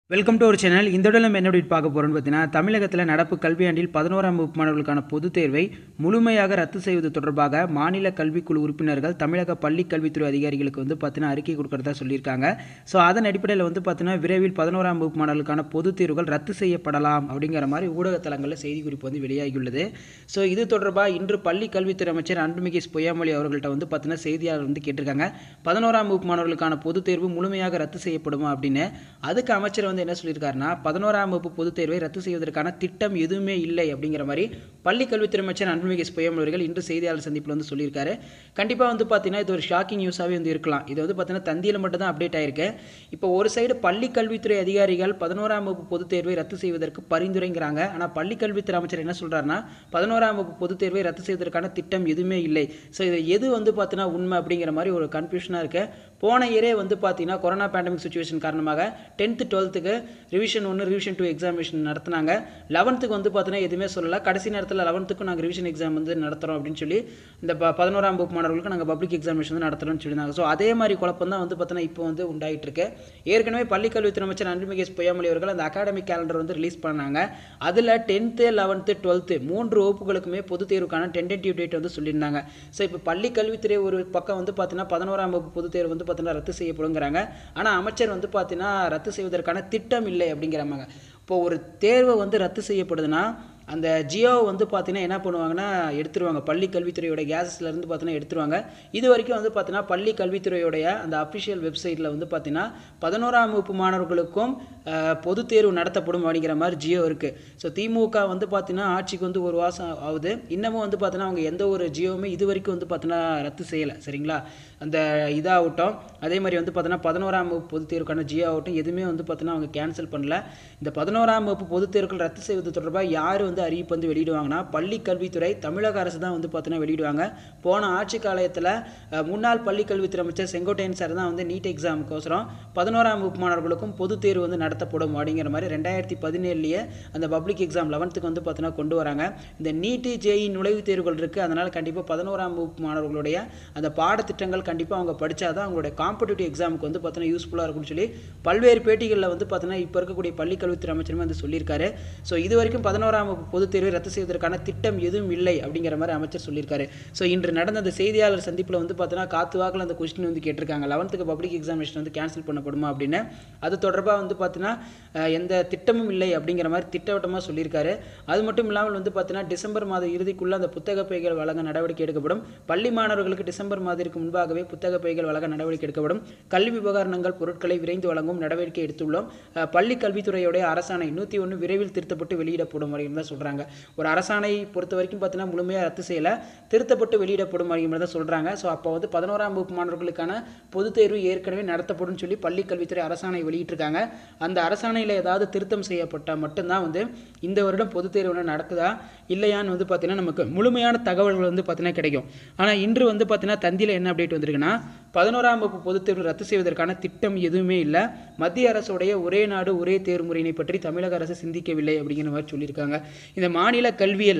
welcome to ஒரு channel இந்த விட நம்ம என்ன update பார்க்க போகிறோம்னு பார்த்தீங்கன்னா தமிழகத்தில் நடப்பு கல்வியாண்டில் பதினோராம் வகுப்பு மாணவர்களுக்கான பொதுத் தேர்வை முழுமையாக ரத்து செய்வது தொடர்பாக மாநில கல்விக்குழு உறுப்பினர்கள் தமிழக பள்ளி கல்வித்துறை அதிகாரிகளுக்கு வந்து பார்த்தீங்கன்னா அறிக்கை கொடுக்கறதா சொல்லியிருக்காங்க ஸோ அதன் அடிப்படையில் வந்து பார்த்தீங்கன்னா விரைவில் பதினோராம் வகுப்பு மாணவர்களுக்கான பொதுத் தேர்வுகள் ரத்து செய்யப்படலாம் அப்படிங்கிற மாதிரி ஊடகத்தலங்களில் செய்தி குறிப்பு வந்து வெளியாகியுள்ளது ஸோ இது தொடர்பாக இன்று பள்ளி கல்வித்துறை அமைச்சர் அன்புமிகு பொய்யாமொழி அவர்கள்ட்ட வந்து பார்த்தீங்கன்னா செய்தியாளர் வந்து கேட்டிருக்காங்க பதினோராம் வகுப்பு மாணவர்களுக்கான பொதுத் தேர்வு முழுமையாக ரத்து செய்யப்படுமா அப்படின்னு அதுக்கு அமைச்சர் வந்து என்ன சொல்லியிருக்காருன்னா பதினோராம் வகுப்பு பொதுத் தேர்வை ரத்து செய்வதற்கான திட்டம் எதுவுமே இல்லை அப்படிங்கிற மாதிரி பள்ளி கல்வித்துறை அமைச்சர் அன்புமிகு பொய்யாமொழி அவர்கள் இன்று செய்தியாளர் சந்திப்பில் வந்து சொல்லியிருக்காரு கண்டிப்பாக வந்து பார்த்தீங்கன்னா இது ஒரு ஷாக்கிங் நியூஸாகவே வந்து இருக்கலாம் இது வந்து பார்த்தீங்கன்னா தந்தியில் மட்டும் தான் அப்டேட் ஆயிருக்கு இப்போ ஒரு சைடு பள்ளி கல்வித்துறை அதிகாரிகள் பதினோராம் வகுப்பு பொதுத் தேர்வை ரத்து செய்வதற்கு பரிந்துரைங்கிறாங்க ஆனால் பள்ளி கல்வித்துறை அமைச்சர் என்ன சொல்றாருன்னா பதினோராம் வகுப்பு பொதுத் தேர்வை ரத்து செய்வதற்கான திட்டம் எதுவுமே இல்லை ஸோ இது எது வந்து பார்த்தீங்கன்னா உண்மை அப்படிங்கிற மாதிரி ஒரு கன்ஃபியூஷனாக இருக்கு போன இயரே வந்து பார்த்தீங்கன்னா கொரோனா பேண்டமிக் சுச்சுவேஷன் காரணமாக டென்த்து டுவெல்த்துக்கு ரிவிஷன் ஒன்று ரிவிஷன் டூ எக்ஸாமினேஷன் நடத்துனாங்க லெவன்த்துக்கு வந்து பார்த்தீங்கன்னா எதுவுமே சொல்லலை கடைசி நேரத்தில் லெவன்த்துக்கும் நாங்கள் ரிவிஷன் எக்ஸாம் வந்து நடத்துகிறோம் அப்படின்னு சொல்லி இந்த ப பதினோராம் வகுப்பு மாணவர்களுக்கு நாங்கள் பப்ளிக் எக்ஸாமினேஷன் வந்து நடத்துகிறோம்னு சொல்லியிருந்தாங்க ஸோ அதே மாதிரி குழப்பம் தான் வந்து பார்த்தீங்கன்னா இப்போ வந்து உண்டாயிட்டு இருக்கு ஏற்கனவே பள்ளி கல்வித்துறை அமைச்சர் அன்புமிகேஷ் பொய்யாமொழி அவர்கள் அந்த அகாடமிக் கேலண்டர் வந்து ரிலீஸ் பண்ணாங்க அதில் டென்த்து லெவன்த்து டுவெல்த்து மூன்று வகுப்புகளுக்குமே பொதுத் தேர்வுக்கான டென்டேட்டிவ் டேட் வந்து சொல்லியிருந்தாங்க ஸோ இப்போ பள்ளி கல்வித்துறை ஒரு பக்கம் வந்து பார்த்தீங்கன்னா பதினோராம் வகுப்பு பொதுத் தேர்வு வந்து பார்த்தீங்கன்னா ரத்து செய்யப்படுங்கிறாங்க ஆனால் அமைச்சர் வந்து பார்த்தீங்கன்னா ரத்து செய்வதற்கான திட்டம் இல்லை அப்படிங்கிறாங்க இப்போ ஒரு தேர்வை வந்து ரத்து செய்யப்படுதுன்னா அந்த ஜியோவை வந்து பார்த்தீங்கன்னா என்ன பண்ணுவாங்கன்னா எடுத்துருவாங்க பள்ளி கல்வித்துறையோட கேஸஸ்ல இருந்து பார்த்தீங்கன்னா எடுத்துருவாங்க இது வரைக்கும் வந்து பார்த்தீங்கன்னா பள்ளி கல்வித்துறையோடைய அந்த அஃபிஷியல் வெப்சைட்டில் வந்து பார்த்தீங்கன்னா பதினோராம் வகுப்பு மாணவர்களுக்கும் அஹ், பொதுத் தேர்வு நடத்தப்படும் அப்படிங்கிற மாதிரி ஜியோ இருக்குது ஸோ திமுக வந்து பார்த்தீங்கன்னா ஆட்சிக்கு வந்து ஒரு மாதம் ஆகுது இன்னமும் வந்து பார்த்தீங்கன்னா அவங்க எந்த ஒரு ஜியோவுமே இது வரைக்கும் வந்து பார்த்தீங்கன்னா ரத்து செய்யலை சரிங்களா அந்த இதாகட்டும் அதே மாதிரி வந்து பார்த்தீங்கன்னா பதினோராம் வகுப்பு பொதுத் தேர்வுக்கான ஜியோ ஆகட்டும் எதுவுமே வந்து பார்த்தீங்கன்னா அவங்க கேன்சல் பண்ணல இந்த பதினோராம் வகுப்பு பொதுத் தேர்வுகள் ரத்து செய்வது தொடர்பாக யார் வந்து அறிவிப்பு வந்து வெளியிடுவாங்கன்னா பள்ளி கல்வித்துறை தமிழக அரசு தான் வந்து பார்த்தீங்கன்னா வெளியிடுவாங்க போன ஆட்சி காலத்தில் அஹ், முன்னாள் பள்ளி கல்வித்துறை அமைச்சர் செங்கோட்டையன் சார் தான் வந்து நீட் எக்ஸாமுக்கோசரம் பதினோராம் வகுப்பு மாணவர்களுக்கும் பொதுத் தேர்வு வந்து நடத்தப்படும் அப்படிங்கிற மாதிரி ரெண்டாயிரத்தி பதினேழுலேயே அந்த பப்ளிக் எக்ஸாம் லெவன்த்துக்கு வந்து பார்த்தீங்கன்னா கொண்டு வராங்க இந்த நீட்டு ஜேஇ நுழைவுத் தேர்வுகள் இருக்குது அதனால் கண்டிப்பாக பதினோராம் வகுப்பு மாணவர்களுடைய அந்த பாடத்திட்டங்கள் கண்டிப்பாக அவங்க படித்தாதான் அவங்களுடைய காம்படிட்டிவ் எக்ஸாமுக்கு வந்து பார்த்தீங்கன்னா யூஸ்ஃபுல்லாக இருக்கும்னு சொல்லி பல்வேறு பேட்டிகளில் வந்து பார்த்தீங்கன்னா இப்போ இருக்கக்கூடிய பள்ளி கல்வித்துறை அமைச்சருமே வந்து சொல்லியிருக்காரு ஸோ இது வரைக்கும் பதினோராம் வகுப்பு பொதுத் தேர்வை ரத்து செய்வதற்கான திட்டம் எதுவும் இல்லை அப்படிங்கிற மாதிரி அமைச்சர் சொல்லியிருக்காரு ஸோ இன்று நடந்த அந்த செய்தியாளர் சந்திப்பில் வந்து பார்த்தீங்கன்னா காத்து வாக்கில் அந்த கொஸ்டின் வந்து கேட்டிருக்காங்க லெவன்த்துக்கு பப்ளிக் எக்ஸாமினேஷன் வந்து கேன்சல் பண்ணப்படுமா அப்படின்னு அது தொடர்பாக வந்து பார்த்தீங்கன்னா அஹ், எந்த திட்டமும் இல்லை அப்படிங்கிற மாதிரி திட்டவட்டமாக சொல்லியிருக்காரு அது மட்டும் இல்லாமல் வந்து பார்த்தீங்கன்னா டிசம்பர் மாத இறுதிக்குள்ள அந்த புத்தக பைகள் வழங்க நடவடிக்கை எடுக்கப்படும் பள்ளி மாணவர்களுக்கு டிசம்பர் மாதத்திற்கு முன்பாகவே புத்தக பைகள் வழங்க நடவடிக்கை எடுக்கப்படும் கல்வி உபகரணங்கள் பொருட்களை விரைந்து வழங்கும் நடவடிக்கை எடுத்துள்ளோம் அஹ், பள்ளி கல்வித்துறையுடைய அரசாணை நூற்றி ஒன்று விரைவில் திருத்தப்பட்டு வெளியிடப்படும் அப்படின்னு தான் சொல்கிறாங்க ஒரு அரசாணை பொறுத்த வரைக்கும் பார்த்தீங்கன்னா முழுமையாக ரத்து செய்யலை திருத்தப்பட்டு வெளியிடப்படும் அப்படிங்கிற தான் சொல்கிறாங்க ஸோ அப்போ வந்து பதினோராம் வகுப்பு மாணவர்களுக்கான பொதுத் தேர்வு ஏற்கனவே நடத்தப்படும் சொல்லி பள்ளி கல்வித்துறை அரசாணை வெளியிட்டிருக்காங்க அந்த அரசாணையில் ஏதாவது திருத்தம் செய்யப்பட்டால் மட்டும்தான் வந்து இந்த வருடம் பொதுத் தேர்வு வந்து நடக்குதா இல்லையான்னு வந்து பார்த்தீங்கன்னா நமக்கு முழுமையான தகவல்கள் வந்து பார்த்தீங்கன்னா கிடைக்கும் ஆனால் இன்று வந்து பார்த்தீங்கன்னா தந்தியில் என்ன அப்டேட் வந்திருக்குன்னா பதினோராம் வகுப்பு பொதுத் தேர்வு ரத்து செய்வதற்கான திட்டம் எதுவுமே இல்லை மத்திய அரசுடைய ஒரே நாடு ஒரே தேர்வு முறையினை பற்றி தமிழக அரசு சிந்திக்கவில்லை அப்படிங்கிற மாதிரி சொல்லியிருக்காங்க இந்த மாநில கல்வியல்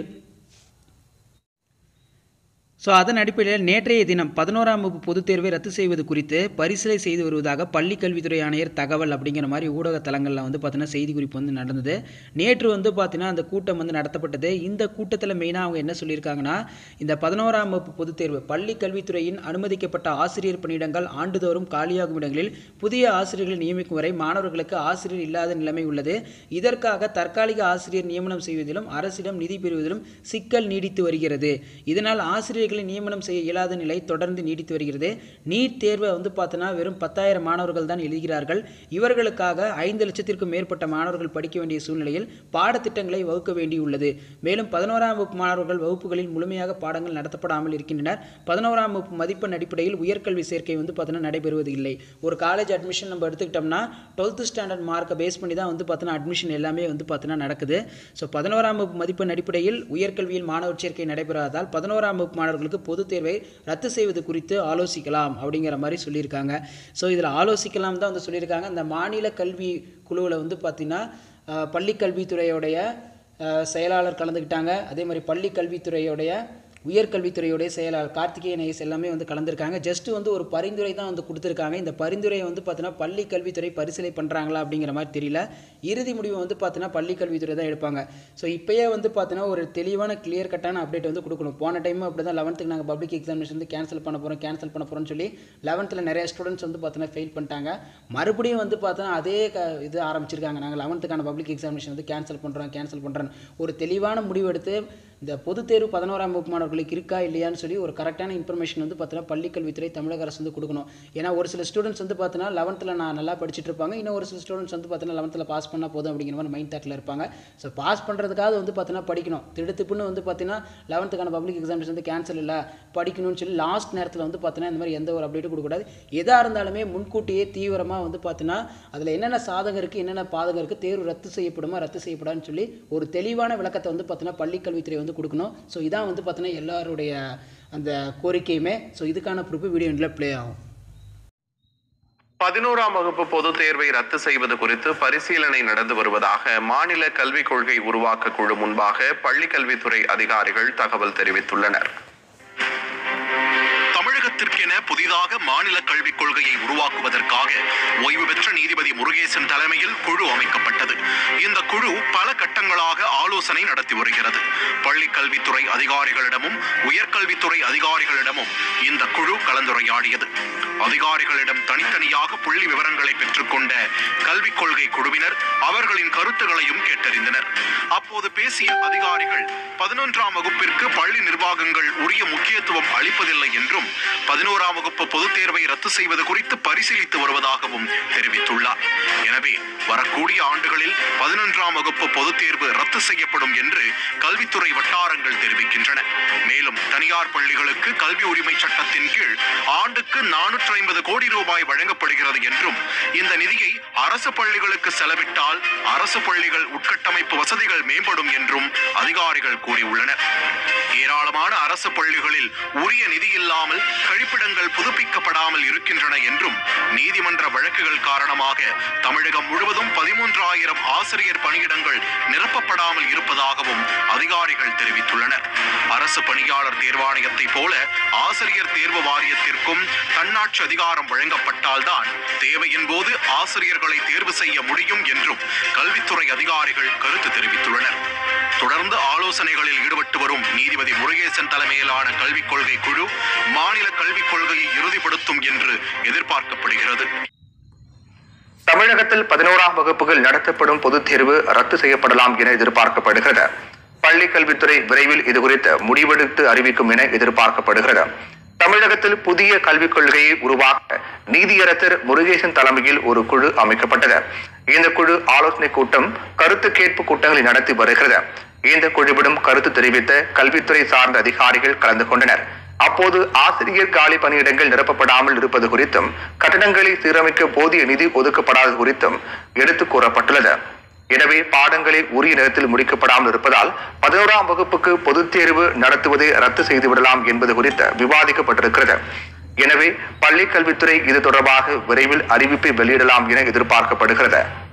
ஸோ அதன் அடிப்படையில் நேற்றைய தினம் பதினோராம் வகுப்பு பொதுத் தேர்வை ரத்து செய்வது குறித்து பரிசீலனை செய்து வருவதாக பள்ளி கல்வித்துறை ஆணையர் தகவல் அப்படிங்கிற மாதிரி ஊடக தளங்களில் வந்து பார்த்தீங்கன்னா செய்தி குறிப்பு வந்து நடந்தது நேற்று வந்து பார்த்தீங்கன்னா அந்த கூட்டம் வந்து நடத்தப்பட்டது இந்த கூட்டத்தில் மெயினாக அவங்க என்ன சொல்லியிருக்காங்கன்னா இந்த பதினோராம் வகுப்பு பொதுத் தேர்வு பள்ளி கல்வித்துறையின் அனுமதிக்கப்பட்ட ஆசிரியர் பணியிடங்கள் ஆண்டுதோறும் காலியாகும் இடங்களில் புதிய ஆசிரியர்களை நியமிக்கும் வரை மாணவர்களுக்கு ஆசிரியர் இல்லாத நிலைமை உள்ளது இதற்காக தற்காலிக ஆசிரியர் நியமனம் செய்வதிலும் அரசிடம் நிதி பெறுவதிலும் சிக்கல் நீடித்து வருகிறது இதனால் ஆசிரியர்களை நியமனம் செய்ய இயலாத நிலை தொடர்ந்து நீடித்து வருகிறது நீட் தேர்வை வந்து பார்த்தோன்னா வெறும் பத்தாயிரம் மாணவர்கள் தான் எழுதுகிறார்கள் இவர்களுக்காக ஐந்து லட்சத்திற்கும் மேற்பட்ட மாணவர்கள் படிக்க வேண்டிய சூழ்நிலையில் பாடத்திட்டங்களை வகுக்க வேண்டியுள்ளது மேலும் பதினோராம் வகுப்பு மாணவர்கள் வகுப்புகளில் முழுமையாக பாடங்கள் நடத்தப்படாமல் இருக்கின்றனர் பதினோராம் வகுப்பு மதிப்பெண் அடிப்படையில் உயர்கல்வி சேர்க்கை வந்து பார்த்தீங்கன்னா நடைபெறுவது இல்லை ஒரு காலேஜ் அட்மிஷன் நம்ம எடுத்துக்கிட்டோம்னா டுவெல்த்து ஸ்டாண்டர்ட் மார்க்கை பேஸ் பண்ணி தான் வந்து பார்த்தீங்கன்னா அட்மிஷன் எல்லாமே வந்து பார்த்தீங்கன்னா நடக்குது ஸோ பதினோராம் வகுப்பு மதிப்பெண் அடிப்படையில் உயர்கல்வியில் மாணவர் சேர்க்கை நடைபெறாததால் பதினோராம் வகுப்பு மாணவர்களுக்கு பொதுத் தேர்வை ரத்து செய்வது குறித்து ஆலோசிக்கலாம் அப்படிங்கிற மாதிரி சொல்லியிருக்காங்க ஸோ இதில் ஆலோசிக்கலாம் தான் வந்து சொல்லியிருக்காங்க இந்த மாநில கல்வி குழுவில் வந்து பார்த்தீங்கன்னா அஹ், பள்ளி கல்வித்துறையுடைய அஹ், செயலாளர் கலந்துக்கிட்டாங்க அதே மாதிரி பள்ளி கல்வித்துறையுடைய உயர்கல்வித்துறையுடைய செயலாளர் கார்த்திகேயன் ஐஎஸ் எல்லாமே வந்து கலந்துருக்காங்க ஜஸ்ட் வந்து ஒரு பரிந்துரை தான் வந்து கொடுத்துருக்காங்க இந்த பரிந்துரையை வந்து பார்த்தீங்கன்னா பள்ளி கல்வித்துறை பரிசீலனை பண்ணுறாங்களா அப்படிங்கிற மாதிரி தெரியல இறுதி முடிவு வந்து பார்த்தீங்கன்னா பள்ளி கல்வித்துறை தான் எடுப்பாங்க ஸோ இப்போயே வந்து பார்த்தீங்கன்னா ஒரு தெளிவான கிளியர் கட்டான அப்டேட் வந்து கொடுக்கணும் போன டைம் அப்படி தான் லெவன்த்துக்கு நாங்கள் பப்ளிக் எக்ஸாமினேஷன் வந்து கேன்சல் பண்ண போகிறோம் கேன்சல் பண்ண போகிறோம்னு சொல்லி லெவன்த்தில் நிறைய ஸ்டூடெண்ட்ஸ் வந்து பார்த்தீங்கன்னா ஃபெயில் பண்ணிட்டாங்க மறுபடியும் வந்து பார்த்தோன்னா அதே க இது ஆரம்பிச்சிருக்காங்க நாங்கள் லெவன்த்துக்கான பப்ளிக் எக்ஸாமினேஷன் வந்து கேன்சல் பண்ணுறோம் கேன்சல் பண்ணுறோம் ஒரு தெளிவான முடிவு எடுத்து இந்த பொதுத் தேர்வு பதினோராம் வகுப்பு மாணவர்களுக்கு இருக்கா இல்லையான்னு சொல்லி ஒரு கரெக்டான இன்ஃபர்மேஷன் வந்து பார்த்தீங்கன்னா பள்ளிக்கல்வித்துறை தமிழக அரசு வந்து கொடுக்கணும் ஏன்னா ஒரு சில ஸ்டூடெண்ட்ஸ் வந்து பார்த்தீங்கன்னா லெவன்த்தில் நான் நல்லா படிச்சுட்டு இருப்பாங்க இன்னும் ஒரு சில ஸ்டூடெண்ட்ஸ் வந்து பார்த்தீங்கன்னா லெவன்த்தில் பாஸ் பண்ணால் போதும் அப்படிங்கிற மாதிரி மைண்ட் தாட்டில் இருப்பாங்க ஸோ பாஸ் பண்ணுறதுக்காக வந்து பார்த்தீங்கன்னா படிக்கணும் திடுத்துப்புன்னு வந்து பார்த்தீங்கன்னா லெவன்த்துக்கான பப்ளிக் எக்ஸாமினேஷன் வந்து கேன்சல் இல்லை படிக்கணும்னு சொல்லி லாஸ்ட் நேரத்தில் வந்து பார்த்தீங்கன்னா இந்த மாதிரி எந்த ஒரு அப்டேட்டும் கொடுக்கக்கூடாது எதாக இருந்தாலுமே முன்கூட்டியே தீவிரமாக வந்து பார்த்தீங்கன்னா அதில் என்னென்ன சாதகம் இருக்குது என்னென்ன பாதகம் இருக்குது தேர்வு ரத்து செய்யப்படுமா ரத்து செய்யப்படான்னு சொல்லி ஒரு தெளிவான விளக்கத்தை வந்து பார்த்தீங்கன்னா பள்ளிக்கல்வித்துறை வந்து கொடுக்கணும் ஸோ இதான் வந்து பார்த்தீங்கன்னா எல்லாருடைய அந்த கோரிக்கையுமே ஸோ இதுக்கான ப்ரூஃப் வீடியோ எண்டில் ப்ளே ஆகும் பதினோராம் வகுப்பு பொதுத் தேர்வை ரத்து செய்வது குறித்து பரிசீலனை நடந்து வருவதாக மாநில கல்விக் கொள்கை உருவாக்க குழு முன்பாக பள்ளி கல்வித்துறை அதிகாரிகள் தகவல் தெரிவித்துள்ளனர் தமிழகத்திற்கென புதிதாக மாநில கல்விக் கொள்கையை உருவாக்குவதற்காக ஓய்வு பெற்ற நீதிபதி முருகேசன் தலைமையில் குழு அமைக்கப்பட்டது இந்த குழு பல கட்டங்களாக ஆலோசனை நடத்தி வருகிறது பள்ளி கல்வித்துறை அதிகாரிகளிடமும் உயர்கல்வித்துறை அதிகாரிகளிடமும் இந்த குழு கலந்துரையாடியது அதிகாரிகளிடம் தனித்தனியாக புள்ளி விவரங்களை பெற்றுக்கொண்ட கல்விக் கொள்கை குழுவினர் அவர்களின் கருத்துகளையும் கேட்டறிந்தனர் அப்போது பேசிய அதிகாரிகள் பதினொன்றாம் வகுப்பிற்கு பள்ளி நிர்வாகங்கள் உரிய முக்கியத்துவம் அளிப்பதில்லை என்றும் பதினோராம் வகுப்பு பொதுத் தேர்வை ரத்து செய்வது குறித்து பரிசீலித்து வருவதாகவும் தெரிவித்துள்ளார் எனவே வரக்கூடிய ஆண்டுகளில் பதினொன்றாம் வகுப்பு பொதுத் தேர்வு ரத்து செய்யப்படும் என்று கல்வித்துறை வட்டாரங்கள் தெரிவிக்கின்றன மேலும் தனியார் பள்ளிகளுக்கு கல்வி உரிமை சட்டத்தின் கீழ் ஆண்டுக்கு நானூற்றி ஐம்பது கோடி ரூபாய் வழங்கப்படுகிறது என்றும் இந்த நிதியை அரசு பள்ளிகளுக்கு செலவிட்டால் அரசு பள்ளிகள் உட்கட்டமைப்பு வசதிகள் மேம்படும் என்றும் அதிகாரிகள் கூறியுள்ளனர் ஏராளமான அரசு பள்ளிகளில் உரிய நிதி இல்லாமல் கழிப்பிடங்கள் புதுப்பிக்கப்படாமல் இருக்கின்றன என்றும் நீதிமன்ற வழக்குகள் காரணமாக தமிழகம் முழுவதும் பதிமூன்றாயிரம் ஆசிரியர் பணியிடங்கள் நிரப்பப்படாமல் இருப்பதாகவும் அதிகாரிகள் தெரிவித்துள்ளனர் அரசு பணியாளர் தேர்வாணையத்தைப் போல ஆசிரியர் தேர்வு வாரியத்திற்கும் தன்னாட்சி அதிகாரம் வழங்கப்பட்டால்தான் தேவையின் போது ஆசிரியர்களை தேர்வு செய்ய முடியும் என்றும் கல்வித்துறை அதிகாரிகள் கருத்து தெரிவித்துள்ளனர் தொடர்ந்து ஆலோசனைகளில் ஈடுபட்டு வரும் நீதிபதி முருகேசன் தலைமையிலான கல்விக் கொள்கை குழு மாநில கல்விக் கொள்கையை இறுதிப்படுத்தும் என்று எதிர்பார்க்கப்படுகிறது தமிழகத்தில் பதினோராம் வகுப்புகள் நடத்தப்படும் பொதுத் தேர்வு ரத்து செய்யப்படலாம் என எதிர்பார்க்கப்படுகிறது பள்ளி கல்வித்துறை விரைவில் இது குறித்து முடிவெடுத்து அறிவிக்கும் என எதிர்பார்க்கப்படுகிறது தமிழகத்தில் புதிய கல்விக் கொள்கையை உருவாக்க நீதியரசர் முருகேசன் தலைமையில் ஒரு குழு அமைக்கப்பட்டது இந்த குழு ஆலோசனை கூட்டம் கருத்து கேட்பு கூட்டங்களை நடத்தி வருகிறது இந்த குழுவிடம் கருத்து தெரிவித்த கல்வித்துறை சார்ந்த அதிகாரிகள் கலந்து கொண்டனர் அப்போது ஆசிரியர் காலி பணியிடங்கள் நிரப்பப்படாமல் இருப்பது குறித்தும் கட்டடங்களை சீரமைக்க போதிய நிதி ஒதுக்கப்படாதது குறித்தும் எடுத்துக் கூறப்பட்டுள்ளது எனவே பாடங்களை உரிய நேரத்தில் முடிக்கப்படாமல் இருப்பதால் பதினோராம் வகுப்புக்கு பொதுத் தேர்வு நடத்துவதை ரத்து செய்துவிடலாம் என்பது குறித்து விவாதிக்கப்பட்டிருக்கிறது எனவே பள்ளி கல்வித்துறை இது தொடர்பாக விரைவில் அறிவிப்பை வெளியிடலாம் என எதிர்பார்க்கப்படுகிறது